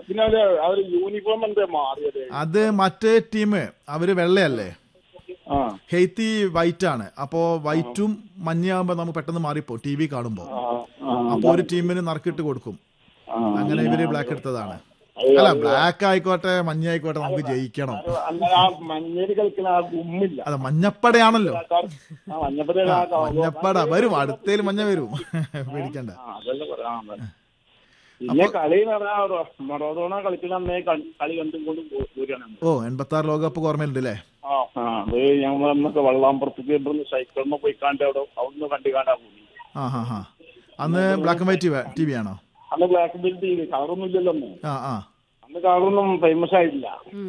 പിന്നെ അവര് അവര് യൂണിഫോം എന്താ മാറിയത് അത് മറ്റേ ടീം അവര് വെള്ളയല്ലേ ആ ഹെയ്ത്തി വൈറ്റ് ആണ് അപ്പോ വൈറ്റും മഞ്ഞയാകുമ്പോ നമുക്ക് പെട്ടെന്ന് മാറിപ്പോ ടി വി കാണുമ്പോ ആ, ആ, അപ്പൊ ഒരു ടീമിന് നറുക്കിട്ട് കൊടുക്കും ആ. അങ്ങനെ ഇവര് ബ്ലാക്ക് എടുത്തതാണ് അല്ല ബ്ലാക്ക് ആയിക്കോട്ടെ മഞ്ഞ ആയിക്കോട്ടെ നമുക്ക് ജയിക്കണം അന്നേരം ആ മഞ്ഞേര് കളിക്കുന്ന ആ ഗുമ്മില്ല അതെ മഞ്ഞപ്പടയാണല്ലോ ആ മഞ്ഞപ്പത മഞ്ഞപ്പട വരും അടുത്തേൽ മഞ്ഞ വരും പേടിക്കണ്ട അതല്ല പറയാ ആ, അതെ. പിന്നെ കളി എന്ന് പറഞ്ഞാൽ മറോദോണ കളിക്കുന്ന അന്നേ കളി കളി കണ്ടും കൊണ്ടും പോരുകയാണ് ഓ എൺപത്തി ആറ് ലോകകപ്പ് ഓർമ്മയുണ്ട് അല്ലേ ആ ആ, അത് ഞങ്ങൾ അന്നൊക്കെ വെള്ളാമ്പുറത്തേക്ക് ഇവിടുന്ന് സൈക്കിളിന് പോയി കാണ്ട് അവിടെ അവിടുന്ന് കണ്ടു കാണാൻ പോയി ആ ഹാ ഹാ അന്ന് black and white T V ആണോ അന്ന് ബ്ലാക്ക് ബെൽറ്റ് കളറൊന്നും ഇല്ലല്ലോ അന്ന് ആ ആ അന്ന് കളറൊന്നും ഫേമസ് ആയിട്ടില്ല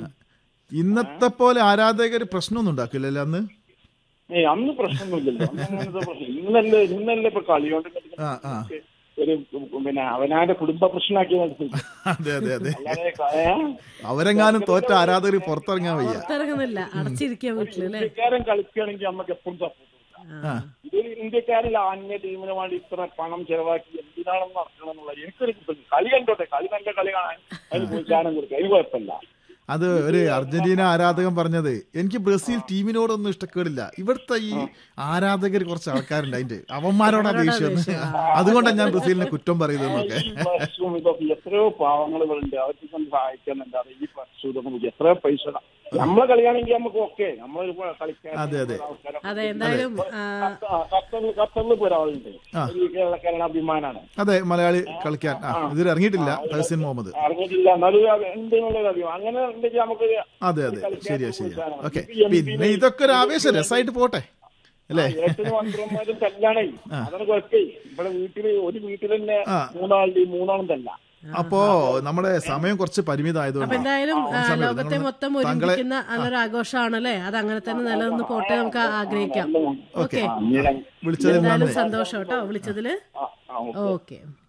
ഇന്നത്തെ പോലെ ആരാധകർ പ്രശ്നമൊന്നും ഉണ്ടാക്കില്ലല്ലേ അന്ന് ഏയ് അന്ന് പ്രശ്നമൊന്നുമില്ലല്ലോ അന്ന് അങ്ങനത്തെ പ്രശ്നം ഇന്നല്ലേ ഇന്നല്ലേ ഇപ്പൊ കളിയോണ്ട് ആ ആ ഒരു പിന്നെ അവനാന്റെ കുടുംബ പ്രശ്നമാക്കി നടത്തി അതെ അതെ അതെ അല്ലാതെ ക- ഏ? അവരെങ്ങാനും തോറ്റ ആരാധകർ പുറത്തിറങ്ങാൻ വയ്യ പുറത്തിറങ്ങുന്നില്ല അടച്ചിരിക്കുക വീട്ടിലല്ലേ ഇന്ത്യക്കാരൻ കളിക്കുകയാണെങ്കിൽ നമുക്ക് എപ്പോഴും സപ്പോർട്ട് കൊടുക്കാം ആ ഇതൊരു ഇന്ത്യക്കാരിൽ അന്യ ടീമിന് വേണ്ടി ഇത്ര പണം ചെലവാക്കി എന്തിനാണെന്ന് നടക്കണം എന്നുള്ളത് എനിക്കൊരു കുറ്റം. കളി കണ്ടോട്ടെ കളി നല്ല കളി കാണാൻ അതിന് പ്രോത്സാഹനം കൊടുക്കുക അതിന് കുഴപ്പമില്ല അത് ഒരു അർജന്റീന ആരാധകൻ പറഞ്ഞത് എനിക്ക് ബ്രസീൽ ടീമിനോടൊന്നും ഇഷ്ടക്കേടില്ല ഇവിടുത്തെ ഈ ആരാധകർ കുറച്ച് ആൾക്കാരുണ്ട് അതിന്റെ അവന്മാരോടാ ദേഷ്യം അതുകൊണ്ടാണ് ഞാൻ ബ്രസീലിനെ കുറ്റം പറയുന്നതൊക്കെ ഈ ഫ്ലക്സും ഇതൊക്കെ എത്രയോ പാവങ്ങൾ ഉണ്ട് അവർക്ക് കൊണ്ട് സഹായിക്കുന്നുണ്ട് ഈ ഫ്ലക്സും ഇതൊക്കെ നോക്കി എത്രയോ പൈസ ഇടാം. നമ്മളെ കളിയാണെങ്കിൽ നമുക്ക് ഓക്കെ നമ്മൾ കളിക്കാൻ അതെ, അതെ. അതെ എന്തായാലും ആ, ഖത്തറിൽ ഖത്തറിൽ ഇപ്പൊ ഒരാളുണ്ട് ഒരു കേരളക്കാരൻ അഭിമാനാണ് അതെ മലയാളി കളിക്കാൻ ആ ഇതിൽ ഇറങ്ങിയിട്ടില്ല തഹസിൻ മുഹമ്മദ് അറിഞ്ഞിട്ടില്ല എന്നാലും എന്തെങ്കിലും അറിയാം അങ്ങനെ ഉണ്ടെങ്കിൽ നമുക്ക് അതെ അതെ ശരിയാ ശരിയാ ഓക്കെ പിന്നെ ഇതൊക്കെ ഒരു ആവേശം രസമായിട്ട് പോട്ടെ അല്ലേ ഏട്ടനും മന്ത്രന്മാരും തല്ലാണേ അതാണ് കുഴപ്പേ ഇവിടെ വീട്ടില് ഒരു വീട്ടിൽ തന്നെ ആ. മൂന്നാളുടെ മൂന്നാളും തല്ല അപ്പോ നമ്മുടെ സമയം കുറച്ച് പരിമിതമായതുകൊണ്ട് അപ്പൊ എന്തായാലും ആ, സമയം ലോകത്തെ നിങ്ങള് മൊത്തം താങ്കളെ ഒരുമിക്കുന്ന നല്ലൊരു ആഘോഷമാണല്ലേ അത് അങ്ങനെ തന്നെ നിലനിന്ന് പോട്ടെ നമുക്ക് ആഗ്രഹിക്കാം ഓക്കെ വിളിച്ചതിൽ എന്തായാലും നന്ദി സന്തോഷം കേട്ടോ വിളിച്ചതില് ആ, ആ, ഓക്കെ